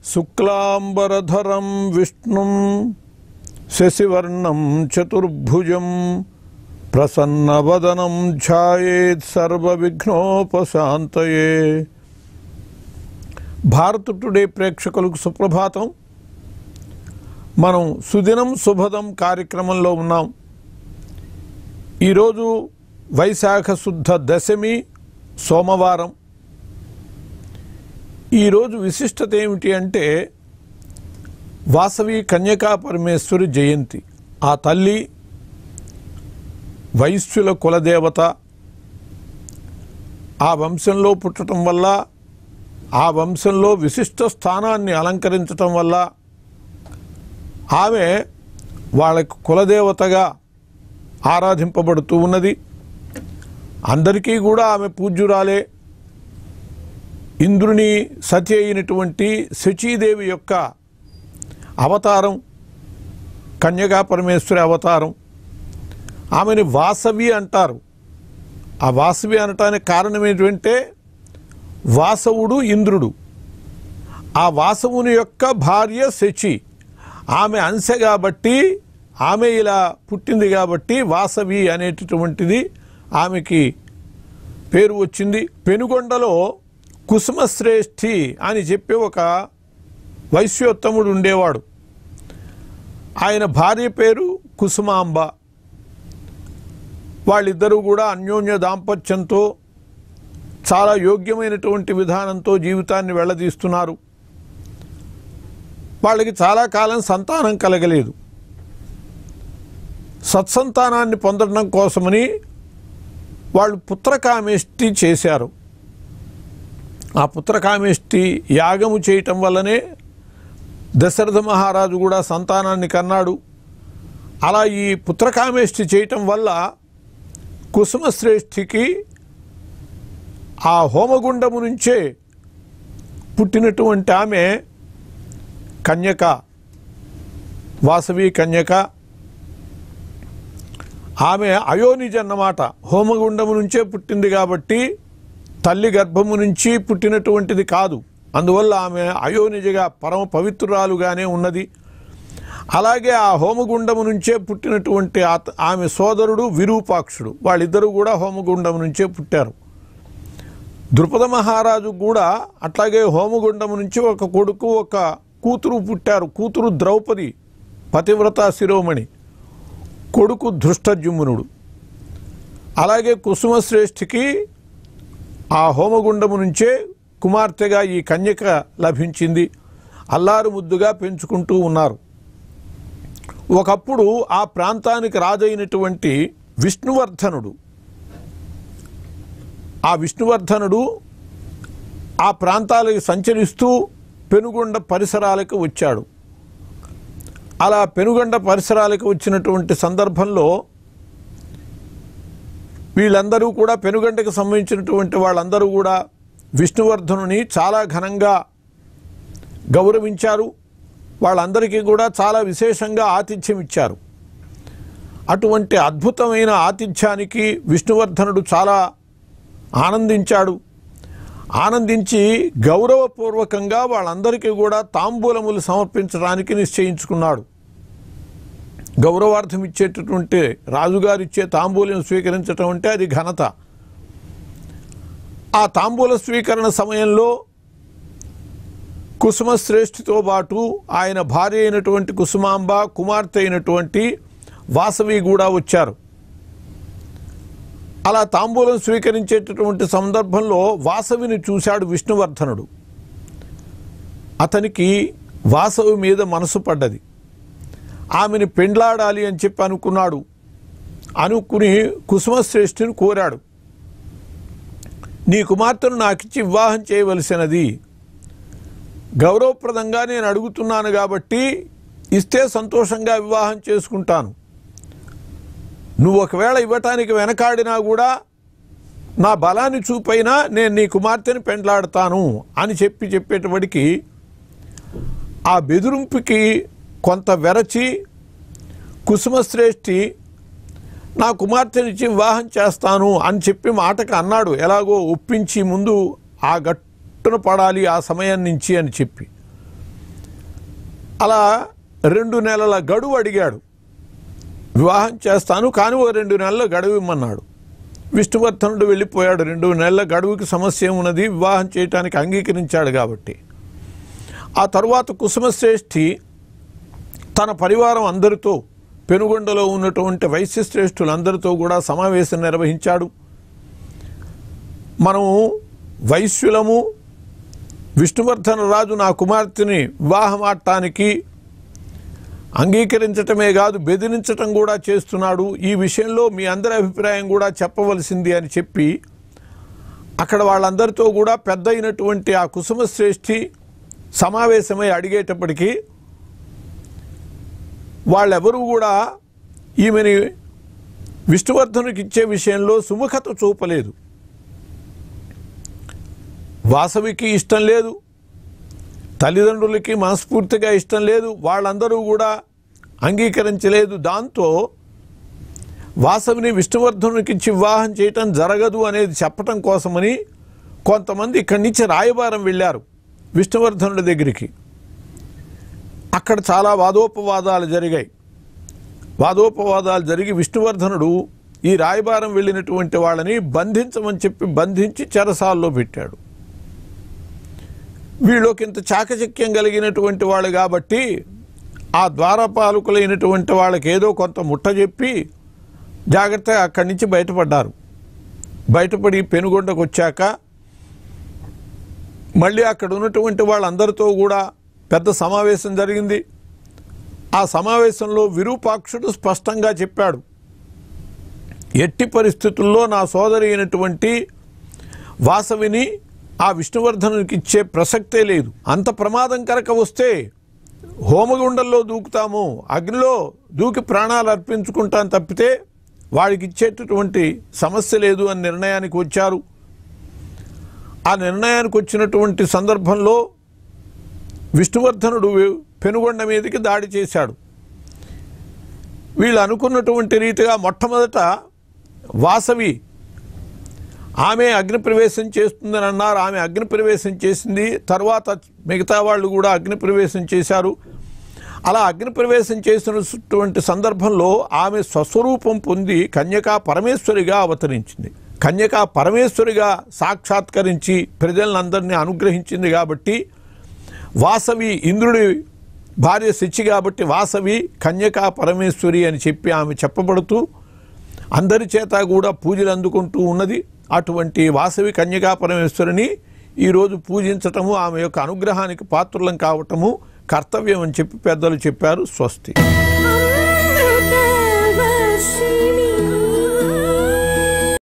శుక్లాంబరధరం విష్ణుం శశివర్ణం చతుర్భుజం ప్రసన్నవదనం ఛాయేత్ సర్వవిఘ్నోపశాంతయే భారత్ టుడే ప్రేక్షకులకు సుప్రభాతం మనం సుదినం శుభదం కార్యక్రమంలో ఉన్నాం ఈరోజు వైశాఖ శుద్ధ దశమి సోమవారం ఈరోజు విశిష్టత ఏమిటి అంటే వాసవి కన్యకా పరమేశ్వరి జయంతి ఆ తల్లి వైశ్యుల కులదేవత ఆ వంశంలో పుట్టడం వల్ల ఆ వంశంలో విశిష్ట స్థానాన్ని అలంకరించటం వల్ల ఆమె వాళ్ళకు కులదేవతగా ఆరాధింపబడుతూ ఉన్నది అందరికీ కూడా ఆమె పూజ్యురాలే ఇంద్రుని సతి అయినటువంటి శచీదేవి యొక్క అవతారం కన్యగా పరమేశ్వరి అవతారం ఆమెని వాసవి అంటారు ఆ వాసవి అనటానికి కారణం ఏంటంటే వాసవుడు ఇంద్రుడు ఆ వాసవుని యొక్క భార్య శచి ఆమె అంశ కాబట్టి ఆమె ఇలా పుట్టింది కాబట్టి వాసవి అనేటటువంటిది ఆమెకి పేరు వచ్చింది పెనుగొండలో కుసుమశ్రేష్ఠి అని చెప్పి ఒక వైశ్యోత్తముడు ఉండేవాడు ఆయన భార్య పేరు కుసుమాంబ వాళ్ళిద్దరూ కూడా అన్యోన్య దాంపత్యంతో చాలా యోగ్యమైనటువంటి విధానంతో జీవితాన్ని వెళ్ళదీస్తున్నారు వాళ్ళకి చాలా కాలం సంతానం కలగలేదు సత్సంతానాన్ని పొందడం కోసమని వాళ్ళు పుత్రకామేష్టి చేశారు ఆ పుత్రకామేష్టి యాగము చేయటం వల్లనే దశరథ మహారాజు కూడా సంతానాన్ని కన్నాడు అలా ఈ పుత్రకామేష్టి చేయటం వల్ల కుసుమశ్రేష్ఠికి ఆ హోమగుండము నుంచే పుట్టినటువంటి ఆమె కన్యక వాసవి కన్యక ఆమె అయోనిజ అన్నమాట హోమగుండము నుంచే పుట్టింది కాబట్టి తల్లి గర్భము నుంచి పుట్టినటువంటిది కాదు అందువల్ల ఆమె అయోనిజగా పరమ పవిత్రురాలుగానే ఉన్నది అలాగే ఆ హోమగుండము నుంచే పుట్టినటువంటి ఆత- ఆమె సోదరుడు విరూపాక్షుడు వాళ్ళిద్దరూ కూడా హోమగుండము నుంచే పుట్టారు ద్రుపద మహారాజు కూడా అట్లాగే హోమగుండము నుంచి ఒక కొడుకు ఒక కూతురు పుట్టారు కూతురు ద్రౌపది పతివ్రత శిరోమణి కొడుకు ధృష్టజుమ్నుడు అలాగే కుసుమశ్రేష్ఠికి ఆ హోమగుండము నుంచే కుమార్తెగా ఈ కన్యక లభించింది అల్లారు ముద్దుగా పెంచుకుంటూ ఉన్నారు ఒకప్పుడు ఆ ప్రాంతానికి రాజైనటువంటి విష్ణువర్ధనుడు ఆ విష్ణువర్ధనుడు ఆ ప్రాంతాలకు సంచరిస్తూ పెనుగొండ పరిసరాలకు వచ్చాడు అలా పెనుగొండ పరిసరాలకు వచ్చినటువంటి సందర్భంలో వీళ్ళందరూ కూడా పెనుగంటకు సంబంధించినటువంటి వాళ్ళందరూ కూడా విష్ణువర్ధనుని చాలా ఘనంగా గౌరవించారు వాళ్ళందరికీ కూడా చాలా విశేషంగా ఆతిథ్యం ఇచ్చారు అటువంటి అద్భుతమైన ఆతిథ్యానికి విష్ణువర్ధనుడు చాలా ఆనందించాడు ఆనందించి గౌరవపూర్వకంగా వాళ్ళందరికీ కూడా తాంబూలములు సమర్పించడానికి నిశ్చయించుకున్నాడు గౌరవార్థం ఇచ్చేటటువంటి రాజుగారు ఇచ్చే తాంబూలం స్వీకరించటం అంటే అది ఘనత ఆ తాంబూల స్వీకరణ సమయంలో కుసుమశ్రేష్ఠితో పాటు ఆయన భార్య అయినటువంటి కుసుమాంబ కుమార్తె అయినటువంటి వాసవి కూడా వచ్చారు అలా తాంబూలం స్వీకరించేటటువంటి సందర్భంలో వాసవిని చూశాడు విష్ణువర్ధనుడు అతనికి వాసవి మీద మనసు పడ్డది ఆమెను పెండ్లాడాలి అని చెప్పి అనుకున్నాడు అనుకుని కుసుమశ్రేష్ఠిని కోరాడు నీ కుమార్తెను నాకిచ్చి వివాహం చేయవలసినది గౌరవప్రదంగా నేను అడుగుతున్నాను కాబట్టి ఇస్తే సంతోషంగా వివాహం చేసుకుంటాను నువ్వు ఒకవేళ ఇవ్వటానికి వెనకాడినా కూడా నా బలాన్ని చూపైనా నేను నీ కుమార్తెని పెండ్లాడతాను అని చెప్పి చెప్పేటప్పటికి ఆ బెదిరింపుకి కొంత వెరచి కుసుమశ్రేష్ఠి నా కుమార్తెనిచ్చి వివాహం చేస్తాను అని చెప్పి మాటకు అన్నాడు ఎలాగో ఒప్పించి ముందు ఆ గట్టున పడాలి ఆ సమయం నుంచి అని చెప్పి అలా రెండు నెలల గడువు అడిగాడు వివాహం చేస్తాను కానీ ఒక రెండు నెలల గడువు ఇమ్మన్నాడు విష్ణువర్ధనుడు వెళ్ళిపోయాడు రెండు నెలల గడువుకి సమస్య ఉన్నది వివాహం చేయటానికి అంగీకరించాడు కాబట్టి ఆ తరువాత కుసుమశ్రేష్ఠి తన పరివారం అందరితో పెనుగొండలో ఉన్నటువంటి వైశ్యశ్రేష్ఠులందరితో కూడా సమావేశం నిర్వహించాడు మనము వైశ్యులము విష్ణువర్ధన రాజు నా కుమార్తెని వివాహం ఆడటానికి అంగీకరించటమే కాదు బెదిరించటం కూడా చేస్తున్నాడు ఈ విషయంలో మీ అందరి అభిప్రాయం కూడా చెప్పవలసింది అని చెప్పి అక్కడ వాళ్ళందరితో కూడా పెద్ద అయినటువంటి ఆ కుసుమశ్రేష్ఠి సమావేశమై అడిగేటప్పటికీ వాళ్ళెవరూ కూడా ఈమెని విష్ణువర్ధనుకి ఇచ్చే విషయంలో సుముఖత చూపలేదు వాసవికి ఇష్టం లేదు తల్లిదండ్రులకి మనస్ఫూర్తిగా ఇష్టం లేదు వాళ్ళందరూ కూడా అంగీకరించలేదు దాంతో వాసవిని విష్ణువర్ధనునికి ఇచ్చి వివాహం చేయటం జరగదు అనేది చెప్పటం కోసమని కొంతమంది ఇక్కడి నుంచి రాయబారం వెళ్ళారు విష్ణువర్ధనుడి దగ్గరికి అక్కడ చాలా వాదోపవాదాలు జరిగాయి వాదోపవాదాలు జరిగి విష్ణువర్ధనుడు ఈ రాయబారం వెళ్ళినటువంటి వాళ్ళని బంధించమని చెప్పి బంధించి చెరసాల్లో పెట్టాడు వీళ్ళకి ఇంత చాకచక్యం కలిగినటువంటి వాళ్ళు కాబట్టి ఆ ద్వారపాలకులైనటువంటి వాళ్ళకి ఏదో కొంత ముట్ట చెప్పి జాగ్రత్తగా అక్కడి నుంచి బయటపడ్డారు బయటపడి పెనుగొండకు వచ్చాక మళ్ళీ అక్కడ ఉన్నటువంటి వాళ్ళందరితో కూడా పెద్ద సమావేశం జరిగింది ఆ సమావేశంలో విరూపాక్షుడు స్పష్టంగా చెప్పాడు ఎట్టి పరిస్థితుల్లో నా సోదరి అయినటువంటి వాసవిని ఆ విష్ణువర్ధనునికి ఇచ్చే ప్రసక్తే లేదు అంత ప్రమాదం కనుక వస్తే హోమగుండంలో దూకుతాము అగ్నిలో దూకి ప్రాణాలు అర్పించుకుంటాం తప్పితే వాడికి ఇచ్చేటటువంటి సమస్య లేదు అని నిర్ణయానికి వచ్చారు ఆ నిర్ణయానికి వచ్చినటువంటి సందర్భంలో విష్ణువర్ధనుడు పెనుగొండ మీదకి దాడి చేశాడు వీళ్ళు అనుకున్నటువంటి రీతిగా మొట్టమొదట వాసవి ఆమె అగ్నిప్రవేశం చేస్తుందని అన్నారు ఆమె అగ్నిప్రవేశం చేసింది తర్వాత మిగతా వాళ్ళు కూడా అగ్నిప్రవేశం చేశారు అలా అగ్నిప్రవేశం చేసినటువంటి సందర్భంలో ఆమె స్వస్వరూపం పొంది కన్యకా పరమేశ్వరిగా అవతరించింది కన్యకా పరమేశ్వరిగా సాక్షాత్కరించి ప్రజలందరినీ అనుగ్రహించింది కాబట్టి వాసవి ఇంద్రుడి భార్య శచి కాబట్టి వాసవి కన్యకా పరమేశ్వరి అని చెప్పి ఆమె చెప్పబడుతూ అందరి చేత కూడా పూజలు అందుకుంటూ ఉన్నది అటువంటి వాసవి కన్యకా పరమేశ్వరిని ఈరోజు పూజించటము ఆమె యొక్క అనుగ్రహానికి పాత్రులం కావటము కర్తవ్యం అని చెప్పి పెద్దలు చెప్పారు స్వస్తి ఆ